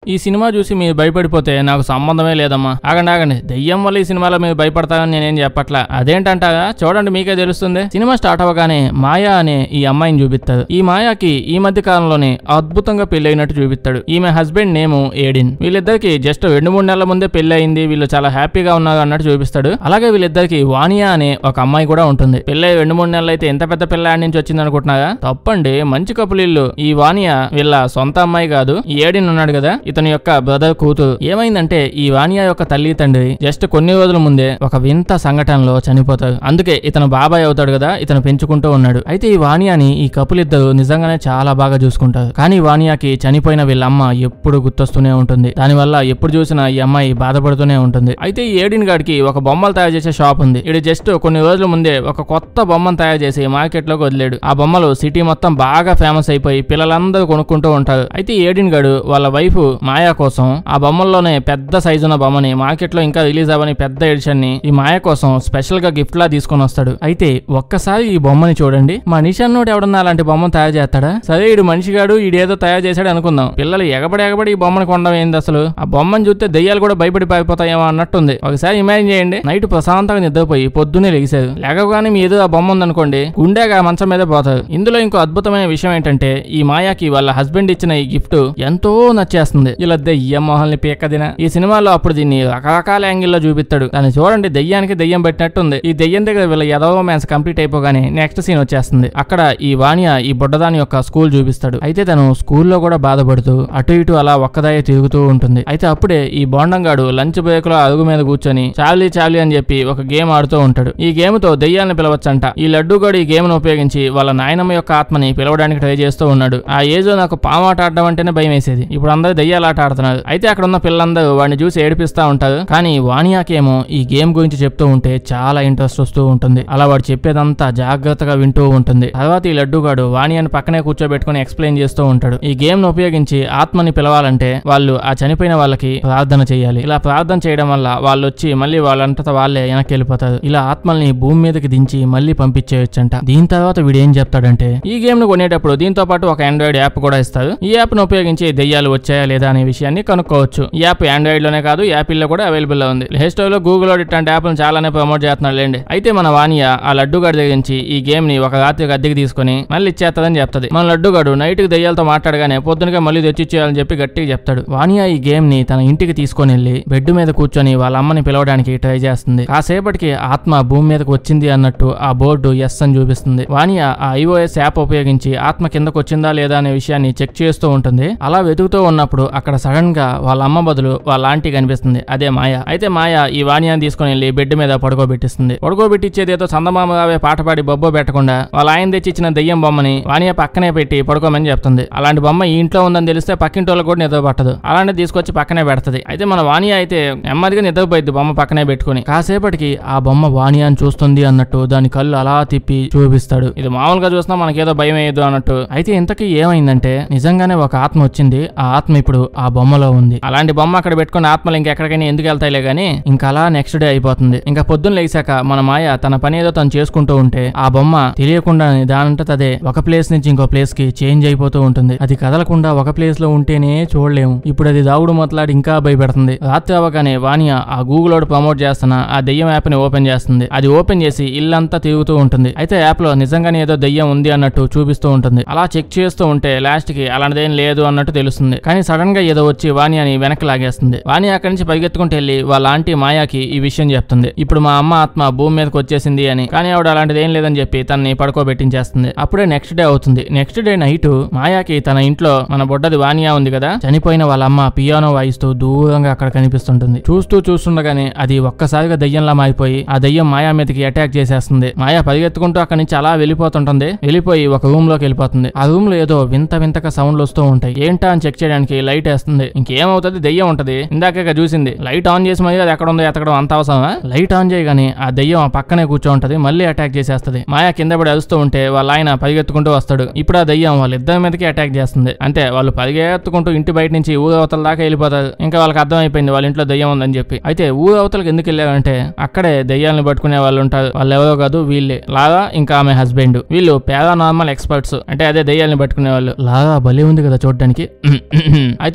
ఈ సినిమా చూసి మీరు భయపడిపోతే నాకు సంబంధమే లేదమ్మా ఆగండి ఆగండి దెయ్యం వల్ల ఈ సినిమాలో మీరు భయపడతారని నేనేం చెప్పట్లా అదేంటంటారా చూడండి మీకే తెలుస్తుంది సినిమా స్టార్ట్ అవ్వగానే మాయా అనే ఈ అమ్మాయిని చూపిస్తారు ఈ మాయాకి ఈ మధ్య కాలంలోనే అద్భుతంగా పెళ్ళైనట్టు చూపిస్తాడు ఈమె హస్బెండ్ నేము ఏడిన్ వీళ్ళిద్దరికి జస్ట్ రెండు మూడు నెలల ముందే పెళ్లి అయింది వీళ్ళు చాలా హ్యాపీగా ఉన్నారు అన్నట్టు చూపిస్తాడు అలాగే వీళ్ళిద్దరికి వానియా అనే ఒక అమ్మాయి కూడా ఉంటుంది పెళ్ళై రెండు మూడు నెలలు అయితే ఎంత పెద్ద పిల్ల ఆడి నుంచి వచ్చింది అనుకుంటున్నారా తప్పండి మంచి కపులు ఇల్లు ఈ వానియా వీళ్ళ సొంత అమ్మాయి కాదు ఈ ఏడిన్ ఉన్నాడు కదా ఇతని యొక్క బ్రదర్ కూతురు ఏమైందంటే ఈ వానియా యొక్క తల్లి తండ్రి జస్ట్ కొన్ని రోజుల ముందే ఒక వింత సంఘటనలో చనిపోతారు అందుకే ఇతను బాబాయ్ అవుతాడు కదా ఇతను పెంచుకుంటూ ఉన్నాడు అయితే ఈ వానియాని ఈ కపుల్ ఇద్దరు నిజంగానే చాలా బాగా చూసుకుంటారు కానీ వానియాకి చనిపోయిన వీళ్ళ అమ్మ ఎప్పుడు గుర్తొస్తూనే ఉంటుంది దానివల్ల ఎప్పుడు చూసినా ఈ అమ్మాయి బాధపడుతూనే ఉంటుంది అయితే ఈ ఏడిన్ గాడికి ఒక బొమ్మలు తయారు చేసే షాప్ ఉంది ఇది జస్ట్ కొన్ని రోజుల ముందే ఒక కొత్త బొమ్మను తయారు చేసి మార్కెట్ లోకి వదిలేడు ఆ బొమ్మలు సిటీ మొత్తం బాగా ఫేమస్ అయిపోయి పిల్లలందరూ కొనుక్కుంటూ ఉంటారు అయితే ఈ ఏడిన్ గాడు వాళ్ళ వైఫ్ మాయా కోసం ఆ బొమ్మల్లోనే పెద్ద సైజు ఉన్న బొమ్మని మార్కెట్ లో ఇంకా రిలీజ్ అవ్వని పెద్ద ఎడిషన్ ని ఈ మాయ కోసం స్పెషల్ గా గిఫ్ట్ లా తీసుకొని వస్తాడు అయితే ఒక్కసారి ఈ బొమ్మని చూడండి మా నిషాన్ నోడు ఎవడన్నా అలాంటి బొమ్మను తయారు చేస్తాడా సరే ఈడు మనిషిగాడు ఈడేదో తయారు చేశాడు అనుకుందాం పిల్లలు ఎగబడి ఎగబడి ఈ బొమ్మను కొనడం ఏంది అసలు ఆ బొమ్మను చూస్తే దెయ్యాలు కూడా భయపడి పారిపోతాయేమో అన్నట్టుంది ఒకసారి ఇమాజిన్ చేయండి నైట్ ప్రశాంతంగా నిద్రపోయి పొద్దున్నే లెగిశారు లేకగానే మీ ఏదో ఆ బొమ్మ ఉందనుకోండి గుండెగా ఆ మంచం మీద పోతారు ఇందులో ఇంకో అద్భుతమైన విషయం ఏంటంటే ఈ మాయాకి వాళ్ళ హస్బెండ్ ఇచ్చిన ఈ గిఫ్ట్ ఎంతో నచ్చేస్తుంది ఇలా దెయ్యం మొహల్ని పీకదిన ఈ సినిమాలో అప్పుడు దీన్ని రకరకాల యాంగిల్లో చూపిస్తాడు దాన్ని చూడండి దెయ్యానికి దెయ్యం పెట్టినట్టుంది ఈ దెయ్యం దగ్గర వీళ్ళ ఎదవ మ్యాన్స్ కంప్లీట్ అయిపోగానే నెక్స్ట్ సీన్ వచ్చేస్తుంది అక్కడ ఈ వాణియ ఈ బుడ్డదాని యొక్క స్కూల్ చూపిస్తాడు అయితే తను స్కూల్లో కూడా బాధపడుతూ అటు ఇటు అలా ఒక్కదాయే తిరుగుతూ ఉంటుంది అయితే అప్పుడే ఈ బోండంగాడు లంచ్ బ్రేక్ లో అరుగు మీద కూర్చొని చాలీ చాలీ అని చెప్పి ఒక గేమ్ ఆడుతూ ఉంటాడు ఈ గేమ్ తో దెయ్యాలను పిలవచ్చంట ఈ లడ్డూగాడు ఈ గేమ్ ను ఉపయోగించి వాళ్ళ నాయనమ్మ యొక్క ఆత్మని పిలవడానికి ట్రై చేస్తూ ఉన్నాడు ఆ ఏజ్ లో నాకు పాము ఆట ఆడడం అంటేనే భయం వేసేది ఇప్పుడు అందరూ దెయ్యాలు ఆట ఆడుతున్నారు అయితే అక్కడ ఉన్న పిల్లలందరూ వాడిని చూసి ఏడిపిస్తా ఉంటారు కానీ వాణియాకేమో ఈ గేమ్ గురించి చెప్తూ ఉంటే చాలా ఇంట్రెస్ట్ వస్తూ ఉంటుంది అలా వాడు చెప్పేదంతా జాగ్రత్తగా వింటూ ఉంటుంది తర్వాత ఈ లడ్డూగాడు వాణియాని పక్కనే కూర్చోబెట్టుకుని ఎక్స్ప్లెయిన్ చేస్తూ ఉంటాడు ఈ గేమ్ ను ఉపయోగించి ఆత్మని పిలవాలంటే వాళ్ళు ఆ చనిపోయిన వాళ్ళకి ప్రార్థన చేయాలి ఇలా ప్రార్థన చేయడం వల్ల వాళ్ళు వచ్చి మళ్ళీ వాళ్ళంతటా వాళ్ళే వెనక్కి వెళ్ళిపోతారు ఇలా ఆత్మల్ని భూమి మీదకి దించి మళ్ళీ పంపించేయొచ్చంట దీని తర్వాత వీడు ఏం చెప్తాడంటే ఈ గేమ్ ను కొనేటప్పుడు దీంతో పాటు ఒక ఆండ్రాయిడ్ యాప్ కూడా ఇస్తారు ఈ యాప్ ను ఉపయోగించి దెయ్యాలు వచ్చాయా లేదా అనే విషయాన్ని కనుక్కోవచ్చు ఈ యాప్ ఆండ్రాయిడ్ లోనే కాదు యాపిల్ లో కూడా అవైలబుల్ లో ఉంది ప్లే స్టోర్ లో గూగుల్ లో ఇట్లాంటి యాప్ చాలానే ప్రమోట్ చేస్తున్నాడు లేండి అయితే మన వానియా ఆ లడ్డుగాడి దగ్గర నుంచి ఈ గేమ్ ని ఒక రాత్రికి అద్దెకి తీసుకుని మళ్ళీ ఇచ్చేస్తుందని చెప్తది మన లడ్డుగాడు నైట్ కి దెయ్యాలతో మాట్లాడగానే పొద్దునగా మళ్ళీ తెచ్చిచ్చేయాలని చెప్పి గట్టిగా చెప్తాడు వానియా ఈ గేమ్ ని తన ఇంటికి తీసుకొని వెళ్లి బెడ్ మీద కూర్చొని వాళ్ళ అమ్మని పిలవడానికి ట్రై చేస్తుంది కాసేపటికి ఆత్మ భూమి మీదకి వచ్చింది అన్నట్టు ఆ బోర్డు ఎస్ అని చూపిస్తుంది వానియా ఆ ఐఓఎస్ యాప్ ఉపయోగించి ఆత్మ కిందకు వచ్చిందా లేదా అనే విషయాన్ని చెక్ చేస్తూ ఉంటుంది అలా వెతుకుతూ ఉన్నప్పుడు అక్కడ సడన్ గా వాళ్ళ అమ్మ బదులు వాళ్ళ ఆంటీ కనిపిస్తుంది అదే మాయ అయితే మాయ ఈ వానియాని తీసుకుని వెళ్ళి బెడ్ మీద పడుకోబెట్టిస్తుంది పడుకోబెట్టించేది ఏదో చందమామగావే పాట పాడి బొబ్బో పెట్టకుండా వాళ్ళ ఆయన తెచ్చి ఇచ్చిన దెయ్యం బొమ్మని వానియా పక్కనే పెట్టి పడుకోమని చెప్తుంది అలాంటి బొమ్మ ఈ ఇంట్లో ఉందని తెలిస్తే పక్కింటి వాళ్ళకి కూడా నిద్ర పట్టదు అలాంటి తీసుకొచ్చి పక్కనే పెడతది అయితే మన వానియా అయితే నెమ్మదిగా నిద్రపోయింది బొమ్మ పక్కనే పెట్టుకుని కాసేపటికి ఆ బొమ్మ వానియాని చూస్తుంది అన్నట్టు దాని కళ్ళు అలా తిప్పి చూపిస్తాడు ఇది మామూలుగా చూసినా మనకేదో భయం వేయదు అన్నట్టు అయితే ఇంతకీ ఏమైందంటే నిజంగానే ఒక ఆత్మ వచ్చింది ఆ ఆత్మ ఇప్పుడు ఆ బొమ్మలో ఉంది అలాంటి బొమ్మ అక్కడ పెట్టుకుని ఆత్మలు ఇంకెక్కడికైనా ఎందుకు వెళ్తాయిలే గానీ ఇంకా అలా నెక్స్ట్ డే అయిపోతుంది ఇంకా పొద్దున్న లేచాక మన మాయ తన పని ఏదో తను చేసుకుంటూ ఉంటే ఆ బొమ్మ తెలియకుండానే దానంతట అదే ఒక ప్లేస్ నుంచి ఇంకో ప్లేస్ కి చేంజ్ అయిపోతూ ఉంటుంది అది కదలకుండా ఒక ప్లేస్ లో ఉంటేనే చూడలేము ఇప్పుడు అది దాగుడు మొదలాడి ఇంకా భయపెడుతుంది రాత్రి అవ్వగానే వానియా ఆ గూగుల్ వాడు ప్రమోట్ చేస్తున్న ఆ దెయ్యం యాప్ ని ఓపెన్ చేస్తుంది అది ఓపెన్ చేసి ఇల్లంతా తిరుగుతూ ఉంటుంది అయితే యాప్ లో నిజంగానే ఏదో దెయ్యం ఉంది అన్నట్టు చూపిస్తూ ఉంటుంది అలా చెక్ చేస్తూ ఉంటే లాస్ట్ కి అలాంటిదేం లేదు అన్నట్టు తెలుస్తుంది కానీ సడన్ గా ఏదో వచ్చి వానియాని వెనక్కి లాగేస్తుంది వాణి అక్కడి నుంచి పరిగెత్తుకుంటూ వెళ్ళి వాళ్ళ ఆంటీ మాయాకి ఈ విషయం చెప్తుంది ఇప్పుడు మా అమ్మ ఆత్మ భూమి మీదకి వచ్చేసింది అని కానీ ఆవిడ అలాంటిది ఏం లేదని చెప్పి తనని పడుకోబెట్టించేస్తుంది అప్పుడే నెక్స్ట్ డే అవుతుంది నెక్స్ట్ డే నైట్ మాయాకి తన ఇంట్లో మన బొడ్డది వానియా ఉంది కదా చనిపోయిన వాళ్ళ అమ్మ పియానో వాయిస్తూ దూరంగా అక్కడ కనిపిస్తుంటుంది చూస్తూ చూస్తుండగానే అది ఒక్కసారిగా దయ్యంలా మారిపోయి ఆ దయ్యం మాయా మీదకి అటాక్ చేసేస్తుంది మాయా పరిగెత్తుకుంటూ అక్కడి నుంచి అలా వెళ్ళిపోతుంటుంది వెళ్ళిపోయి ఒక రూమ్ లోకి వెళ్ళిపోతుంది ఆ రూమ్ లో ఏదో వింత వింతగా సౌండ్లు వస్తూ ఉంటాయి ఏంటా అని చెక్ చేయడానికి లైట్ వేస్తుంది ఇంకేమవుతుంది దెయ్యం ఉంటది ఇందాక చూసింది లైట్ ఆన్ చేసి మరి అది ఎక్కడ ఉందో ఎతకడం అంత అవసరమా లైట్ ఆన్ చేయగానే ఆ దెయ్యం ఆ పక్కనే కూర్చో ఉంటది మళ్ళీ అటాక్ చేసేస్తది మాయా కింద పడి అరుస్తూ ఉంటే వాళ్ళ ఆయన పరిగెత్తుకుంటూ వస్తాడు ఇప్పుడు ఆ దెయ్యం వాళ్ళిద్దరి మీదకి అటాక్ చేస్తుంది అంటే వాళ్ళు పరిగెత్తుకుంటూ ఇంటి బయట నుంచి ఊరు అవతల దాకా వెళ్ళిపోతారు ఇంకా వాళ్ళకి అర్థమైపోయింది వాళ్ళ ఇంట్లో దెయ్యం ఉందని చెప్పి అయితే ఊరు అవతలకి ఎందుకు వెళ్ళారంటే అక్కడే దెయ్యాలను పట్టుకునే వాళ్ళు ఉంటారు వాళ్ళు ఎవరో కాదు వీళ్ళే లాగా ఇంకా ఆమె హస్బెండ్ వీళ్ళు పారానార్మల్ ఎక్స్పర్ట్స్ అంటే అదే దెయ్యాలను పట్టుకునే వాళ్ళు లాగా భలే ఉంది కదా చూడడానికి అయితే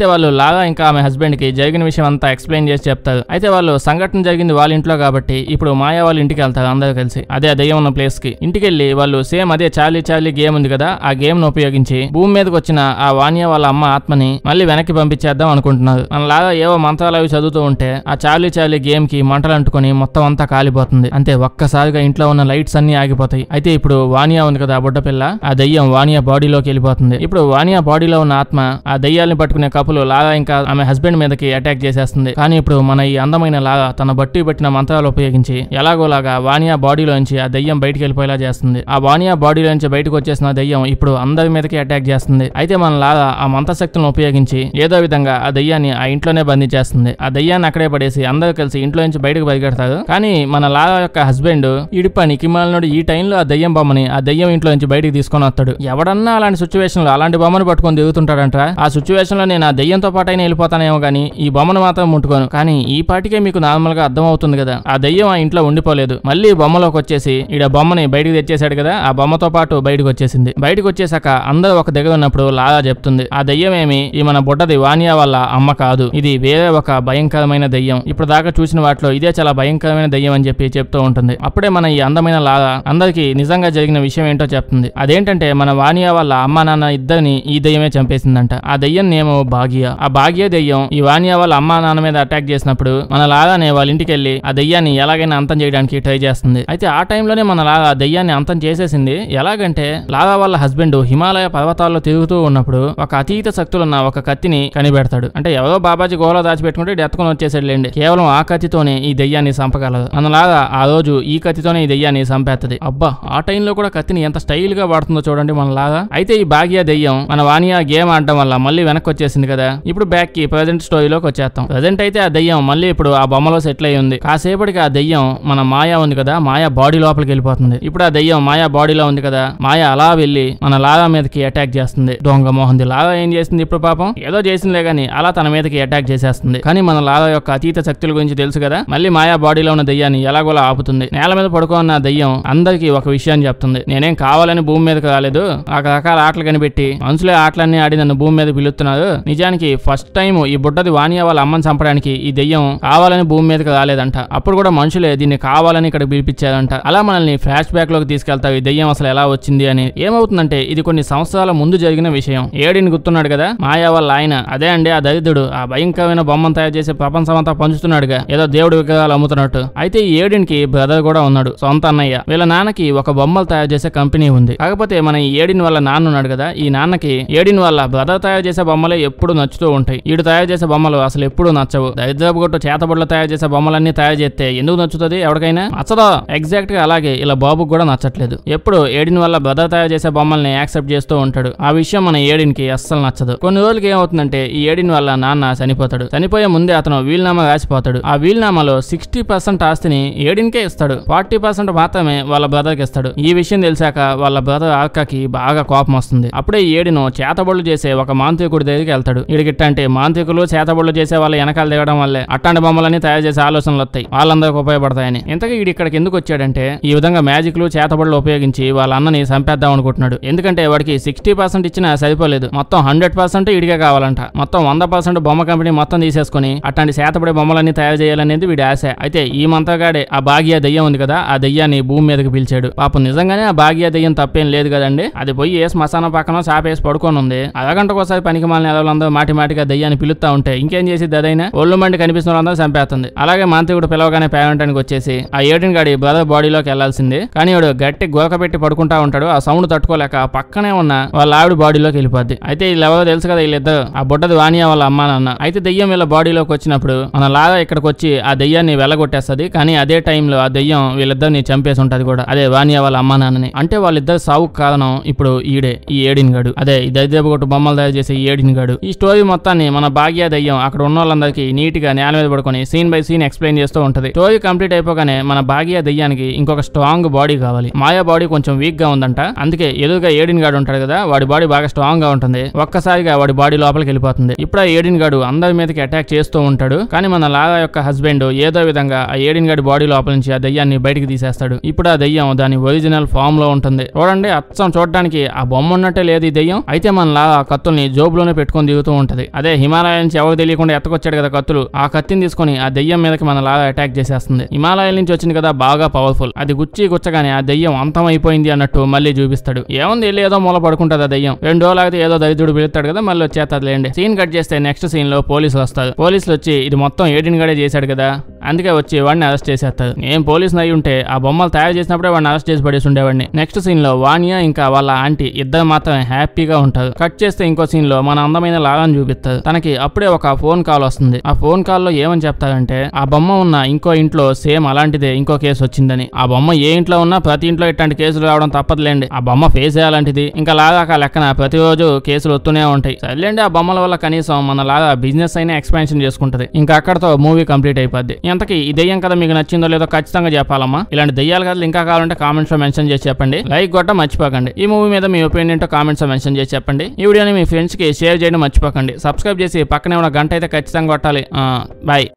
అయితే వాళ్ళు లాగా ఇంకా ఆమె హస్బెండ్ కి జరిగిన విషయం అంతా ఎక్స్ప్లెయిన్ చేసి చెప్తారు అయితే వాళ్ళు సంఘటన జరిగింది వాళ్ళ ఇంట్లో కాబట్టి ఇప్పుడు మాయా వాళ్ళ ఇంటికి వెళ్తారు అందరూ కలిసి అదే ఆ దెయ్యం ఉన్న ప్లేస్ కి ఇంటికి వెళ్ళి వాళ్ళు సేమ్ అదే చార్లీ చార్లీ గేమ్ ఉంది కదా ఆ గేమ్ ను ఉపయోగించి భూమి మీదకి వచ్చిన ఆ వాణ్య వాళ్ళ అమ్మ ఆత్మని మళ్ళీ వెనక్కి పంపించేద్దాం అనుకుంటున్నారు మన లాగా ఏవో మంత్రాలు అవి చదువుతూ ఉంటే ఆ చార్లీ చార్లీ గేమ్ కి మంటలు అంటుకొని మొత్తం అంతా కాలిపోతుంది అంతే ఒక్కసారిగా ఇంట్లో ఉన్న లైట్స్ అన్ని ఆగిపోతాయి అయితే ఇప్పుడు వానియా ఉంది కదా ఆ బుడ్డ పిల్ల ఆ దయ్యం వానియా బాడీలోకి వెళ్ళిపోతుంది ఇప్పుడు వానియా బాడీలో ఉన్న ఆత్మ ఆ దయ్యాల్ని పట్టుకునే కప్పులు లాగా ఇంకా ఆమె హస్బెండ్ మీదకి అటాక్ చేసేస్తుంది కానీ ఇప్పుడు మన ఈ అందమైన లాగా తన బట్టి పట్టిన మంత్రాలు ఉపయోగించి ఎలాగోలాగా వానియా బాడీలోంచి ఆ దయ్యం బయటికి వెళ్ళిపోయేలా చేస్తుంది ఆ వానియా బాడీలోంచి బయటకు వచ్చేసిన దయ్యం ఇప్పుడు అందరి మీదకి అటాక్ చేస్తుంది అయితే మన లాగా ఆ మంత్రశక్తులను ఉపయోగించి ఏదో విధంగా ఆ దయ్యాన్ని ఆ ఇంట్లోనే బంధించేస్తుంది ఆ దయ్యాన్ని అక్కడే పడేసి అందరూ కలిసి ఇంట్లో నుంచి బయటకు పరిగెడతారు కానీ మన లాగా యొక్క హస్బెండ్ ఇడిపని కిమాలనుడు ఈ టైంలో ఆ దయ్యం బొమ్మని ఆ దయ్యం ఇంట్లో నుంచి బయటికి తీసుకొని వస్తాడు ఎవడన్నా అలాంటి సిచ్యువేషన్ లో అలాంటి బొమ్మను పట్టుకొని దిగుతుంటాడంట ఆ సిచ్యువేషన్ లో నేను ఆ దయ్యంతో పాటు అయినా వెళ్ళిపోతానేమో కానీ ఈ బొమ్మను మాత్రం ముట్టుకోను కానీ ఈ పాటికే మీకు నార్మల్ గా అర్థం అవుతుంది కదా ఆ దయ్యం ఆ ఇంట్లో ఉండిపోలేదు మళ్ళీ బొమ్మలోకి వచ్చేసి ఈడ బొమ్మని బయటికి తెచ్చేశాడు కదా ఆ బొమ్మతో పాటు బయటకు వచ్చేసింది బయటకు వచ్చేసాక అందరూ ఒక దగ్గర ఉన్నప్పుడు లాగా చెప్తుంది ఆ దయ్యం ఏమి ఈ మన బుడ్డది వానియా వల్ల అమ్మ కాదు ఇది వేరే ఒక భయంకరమైన దయ్యం ఇప్పుడు దాకా చూసిన వాటిలో ఇదే చాలా భయంకరమైన దయ్యం అని చెప్పి చెప్తూ ఉంటుంది అప్పుడే మన ఈ అందమైన లాగా అందరికి నిజంగా జరిగిన విషయం ఏంటో చెప్తుంది అదేంటంటే మన వానియా వాళ్ళ అమ్మ నాన్న ఇద్దరిని ఈ దయ్యమే చంపేసిందంట ఆ దయ్యం నేమో భాగ్య ఆ భాగ్య దయ్యం ఈ వానియా వాళ్ళ అమ్మ నాన్న మీద అటాక్ చేసినప్పుడు మన లాగానే వాళ్ళ ఇంటికి వెళ్ళి ఆ దయ్యాన్ని ఎలాగైనా అంతం చేయడానికి ట్రై చేస్తుంది అయితే ఆ టైంలోనే మన లాగా ఆ దయ్యాన్ని అంతం చేసేసింది ఎలాగంటే లాగా వాళ్ళ హస్బెండ్ హిమాలయ పర్వతాల్లో తిరుగుతూ ఉన్నప్పుడు ఒక అతీత శక్తులున్న ఒక కత్తిని కనిపెడతాడు అంటే ఎవరో బాబాజీ గోలో దాచిపెట్టుకుంటే ఇటు ఎత్తుకొని వచ్చేసాడు లేండి కేవలం ఆ కత్తితోనే ఈ దయ్యాన్ని చంపగలదు మనలాగా ఆ రోజు ఈ కత్తితోనే ఈ దయ్యాన్ని చంపేస్తుంది అబ్బా ఆ టైంలో కూడా కత్తిని ఎంత స్టైల్ గా వాడుతుందో చూడండి మనలాగా అయితే ఈ భాగ్య దయ్యం మన వానియా గేమ్ ఆడడం వల్ల మళ్ళీ వెనక్కి వచ్చేసింది కదా ఇప్పుడు బ్యాక్ కి ప్రజెంట్ స్టోరీలోకి వచ్చేస్తాం ప్రజెంట్ అయితే ఆ దయ్యం మళ్ళీ ఇప్పుడు ఆ బొమ్మలో సెటిల్ అయి ఉంది కాసేపటికి ఆ దయ్యం మన మాయా ఉంది కదా మాయా బాడీ లోపలికి వెళ్ళిపోతుంది ఇప్పుడు ఆ దయ్యం మాయా బాడీలో ఉంది కదా మాయా అలా వెళ్ళి మన లాగా మీదకి అటాక్ చేస్తుంది దొంగ మోహంది లాగా ఏం చేసింది ఇప్పుడు పాపం ఏదో చేసిందిలే గానీ అలా తన మీదకి అటాక్ చేసేస్తుంది కానీ మన లాగా యొక్క అతీత శక్తుల గురించి తెలుసు కదా మళ్ళీ మాయా బాడీలో ఉన్న దయ్యాన్ని ఎలాగోలా ఆపుతుంది నేల మీద పడుకున్న దయ్యం అందరికీ ఒక విషయాన్ని చెప్తుంది నేనేం కావాలని భూమి మీదకి రాలేదు రకరకాల ఆటలు కనిపెట్టి మనుషులే ఆటలన్నీ ఆడి నన్ను భూమి మీద పిలుస్తున్నారు నిజానికి ఫస్ట్ టైం ఈ బుడ్డది వానియా వాళ్ళ అమ్మని చంపడానికి ఈ దెయ్యం కావాలని భూమి మీదకి రాలేదంట అప్పుడు కూడా మనుషులే దీన్ని కావాలని ఇక్కడ పిలిపించారంట అలా మనల్ని ఫ్లాష్ బ్యాక్ లోకి తీసుకెళ్తావు ఈ దెయ్యం అసలు ఎలా వచ్చింది అని ఏమవుతుందంటే ఇది కొన్ని సంవత్సరాల ముందు జరిగిన విషయం ఏడిని గుర్తున్నాడు కదా మాయా వాళ్ళ ఆయన అదే అండి ఆ దరిద్రుడు ఆ భయంకరమైన బొమ్మను తయారు చేసి ప్రపంచం అంతా పంచుతున్నాడుగా ఏదో దేవుడి విగ్రహాలు అమ్ముతున్నట్టు అయితే ఈ ఏడిన్కి బ్రదర్ కూడా ఉన్నాడు సొంత అన్నయ్య వీళ్ళ నాన్నకి ఒక బొమ్మలు తయారు చేసే కంపెనీ ఉంది కాకపోతే మన ఈ ఏడిన్ వాళ్ళ నాన్న ఉన్నాడు కదా ఈ నాన్నకి ఏడిన్ వాళ్ళ బ్రదర్ తయారు చేసే బొమ్మలే ఎప్పుడు నచ్చుతూ ఉంటాయి ఈడు తయారు చేసే బొమ్మలు అసలు ఎప్పుడు నచ్చవు దరిద్రపు కొట్టు చేతబడులు తయారు చేసే బొమ్మలన్నీ తయారు చేస్తే ఎందుకు నచ్చుతుంది ఎవరికైనా నచ్చదో ఎగ్జాక్ట్ గా అలాగే ఇలా బాబుకు కూడా నచ్చట్లేదు ఎప్పుడు ఏడిన్ వల్ల బ్రదర్ తయారు చేసే బొమ్మల్ని యాక్సెప్ట్ చేస్తూ ఉంటాడు ఆ విషయం మన ఏడిన్ కి అస్సలు నచ్చదు కొన్ని రోజులకి ఏమవుతుందంటే ఈ ఏడిన్ వల్ల నాన్న చనిపోతాడు చనిపోయే ముందే అతను వీల్నామా రాసిపోతాడు ఆ వీల్నామాలో సిక్స్టీ పర్సెంట్ ఆస్తిని ఏడిన్కే ఇస్తాడు ఫార్టీ పర్సెంట్ మాత్రమే వాళ్ళ బ్రదర్ కి ఇస్తాడు ఈ విషయం తెలిసాక వాళ్ళ బ్రదర్ ఆర్కాకి బాగా కోపం వస్తుంది అప్పుడే ఈ ఏడిను చేతబడులు చేసే ఒక మాంత్రికుడి దగ్గరికి వెళ్తాడు ఇడిగిట్ట అంటే మాంత్రికులు చేతబడులు చేసే వాళ్ళ వెనకాల దిగడం వల్లే అట్లాంటి బొమ్మలన్నీ తయారు చేసే ఆలోచనలు వస్తాయి వాళ్ళందరికీ ఉపయోగపడతాయని ఇంతకీ ఈడు ఇక్కడికి ఎందుకు వచ్చాడంటే ఈ విధంగా మ్యాజిక్లు చేతబడులు ఉపయోగించి వాళ్ళ అన్నని చంపేద్దాం అనుకుంటున్నాడు ఎందుకంటే వాడికి సిక్స్టీ పర్సెంట్ ఇచ్చినా సరిపోలేదు మొత్తం హండ్రెడ్ పర్సెంట్ ఇడిగే కావాలంట మొత్తం వంద పర్సెంట్ బొమ్మ కంపెనీ మొత్తం తీసేసుకుని అట్లాంటి చేతబడే బొమ్మలన్నీ తయారు చేయాలనేది వీడి ఆశ అయితే ఈ మంతగాడే ఆ భాగ్య దయ్యం ఉంది కదా ఆ దయ్యాన్ని భూమి మీదకి పిలిచాడు పాపం నిజంగానే ఆ భాగ్య దయ్యం తప్పేం లేదు కదండి అది పోయి ఏ శ్మశానం పక్కన చాపేసి పడుకొని ఉంది అరగంటకోసారి పనికి మాలిన ఎదవలందరూ మాటి మాటిగా దయ్యాన్ని పిలుస్తా ఉంటే ఇంకేం చేసిద్ది అదైనా ఒళ్ళు మండి కనిపిస్తున్న వాళ్ళందరూ చంపేస్తుంది అలాగే మాంత్రికుడు పిలవగానే పేరంటానికి వచ్చేసి ఆ ఏడిన్ గాడి బ్రదర్ బాడీలోకి వెళ్లాల్సింది కానీ వాడు గట్టి గోక పెట్టి పడుకుంటా ఉంటాడు ఆ సౌండ్ తట్టుకోలేక పక్కనే ఉన్న వాళ్ళ ఆవిడ బాడీలోకి వెళ్ళిపోద్ది అయితే వీళ్ళెవరో తెలుసు కదా వీళ్ళిద్దరు ఆ బుడ్డది వానియా వాళ్ళ అమ్మ నాన్న అయితే దెయ్యం వీళ్ళ బాడీలోకి వచ్చినప్పుడు మన లాగా ఇక్కడికి వచ్చి ఆ దెయ్యాన్ని వెళ్ళగొట్టేస్తుంది కానీ అదే టైంలో ఆ దెయ్యం వీళ్ళిద్దరిని చంపేసి ఉంటది కూడా అదే వానియా వాళ్ళ అమ్మ నాన్నని అంటే వాళ్ళిద్దరు సావుకు కారణం ఇప్పుడు ఈడే ఈ ఏడిన్ గాడు అదే ఈ దరిద్రపు కొట్టు బొమ్మలు తయారు చేసే ఈ ఏడిన్ గాడు ఈ స్టోరీ మొత్తాన్ని మన భాగ్య దయ్యం అక్కడ ఉన్న వాళ్ళందరికీ నీట్ గా నేల మీద పడుకొని సీన్ బై సీన్ ఎక్స్ప్లెయిన్ చేస్తూ ఉంటది స్టోరీ కంప్లీట్ అయిపోగానే మన భాగ్య దయ్యానికి ఇంకొక స్ట్రాంగ్ బాడీ కావాలి మాయా బాడీ కొంచెం వీక్ గా ఉందంట అందుకే ఎదురుగా ఏడిన్ గాడు ఉంటాడు కదా వాడి బాడీ బాగా స్ట్రాంగ్ గా ఉంటుంది ఒక్కసారిగా వాడి బాడీ లోపలికి వెళ్ళిపోతుంది ఇప్పుడు ఆ ఏడిన్ గాడు అందరి మీదకి అటాక్ చేస్తూ ఉంటాడు కానీ మన లాగా యొక్క హస్బెండ్ ఏదో విధంగా ఆ ఏడిన్ గాడి బాడీ లోపల నుంచి ఆ దయ్యాన్ని బయటికి తీసేస్తాడు ఇప్పుడు ఆ దయ్యం దాని ఒరిజినల్ ఫామ్ లో ఉంటుంది చూడండి అచ్చం చూడడానికి ఆ బొమ్మ ఉన్నట్టే లేదు ఈ దయ్యం అయితే మన లాగా ఆ కత్తుల్ని జోబులోనే పెట్టుకొని దిగుతూ జరుగుతూ ఉంటది అదే హిమాలయాల నుంచి ఎవరు తెలియకుండా ఎత్తకొచ్చాడు కదా కత్తులు ఆ కత్తిని తీసుకొని ఆ దెయ్యం మీదకి మన లాగా అటాక్ చేసేస్తుంది హిమాలయాల నుంచి వచ్చింది కదా బాగా పవర్ఫుల్ అది గుచ్చి గుచ్చగానే ఆ దెయ్యం అంతం అయిపోయింది అన్నట్టు మళ్ళీ చూపిస్తాడు ఏముంది వెళ్ళి ఏదో మూల పడుకుంటుంది ఆ దెయ్యం రెండు రోజులు ఆగితే ఏదో దరిద్రుడు పిలుస్తాడు కదా మళ్ళీ వచ్చేస్తుంది లేండి సీన్ కట్ చేస్తే నెక్స్ట్ సీన్ లో పోలీసులు వస్తారు పోలీసులు వచ్చి ఇది మొత్తం ఏడిన్ గడే చేశాడు కదా అందుకే వచ్చి వాడిని అరెస్ట్ చేసేస్తారు నేను పోలీసులు అయి ఉంటే ఆ బొమ్మలు తయారు చేసినప్పుడే వాడిని అరెస్ట్ చేసి పడేసి ఉండేవాడిని నెక్స్ట్ సీన్ లో వాణియా ఇంకా వాళ్ళ ఆంటీ ఇద్దరు మాత్రం హ్యాపీగా ఉంటారు కట్ చేస్తే ఇంకో సీన్ లో మన అందమైన లాలాని చూపిస్తారు తనకి అప్పుడే ఒక ఫోన్ కాల్ వస్తుంది ఆ ఫోన్ కాల్ లో ఏమని చెప్తారంటే ఆ బొమ్మ ఉన్న ఇంకో ఇంట్లో సేమ్ అలాంటిదే ఇంకో కేసు వచ్చిందని ఆ బొమ్మ ఏ ఇంట్లో ఉన్నా ప్రతి ఇంట్లో ఇట్లాంటి కేసులు రావడం తప్పదులేండి ఆ బొమ్మ ఫేస్ అలాంటిది ఇంకా లాగా లెక్కన ప్రతిరోజు కేసులు వస్తూనే ఉంటాయి సర్లేండి ఆ బొమ్మల వల్ల కనీసం మన లాగా బిజినెస్ అయినా ఎక్స్పాన్షన్ చేసుకుంటది ఇంకా అక్కడతో మూవీ కంప్లీట్ అయిపోద్ది ఇంతకీ ఈ దెయ్యం కదా మీకు నచ్చిందో లేదో ఖచ్చితంగా చెప్పాలమ్మా ఇలాంటి దెయ్యాలు కథలు ఇంకా కావాలంటే కామెంట్స్ లో మెన్షన్ చేసి చెప్పండి లైక్ కొట్ట మర్చిపోకండి ఈ మూవీ మీద మీ ఒపీనియన్ ఏంటో కామెంట్స్ లో మెన్షన్ చేసి చెప్పండి ఈ వీడియోని మీ ఫ్రెండ్స్ కి షేర్ చేయడం మర్చిపోకండి సబ్స్క్రైబ్ చేసి పక్కనే ఉన్న గంట అయితే ఖచ్చితంగా కొట్టాలి బాయ్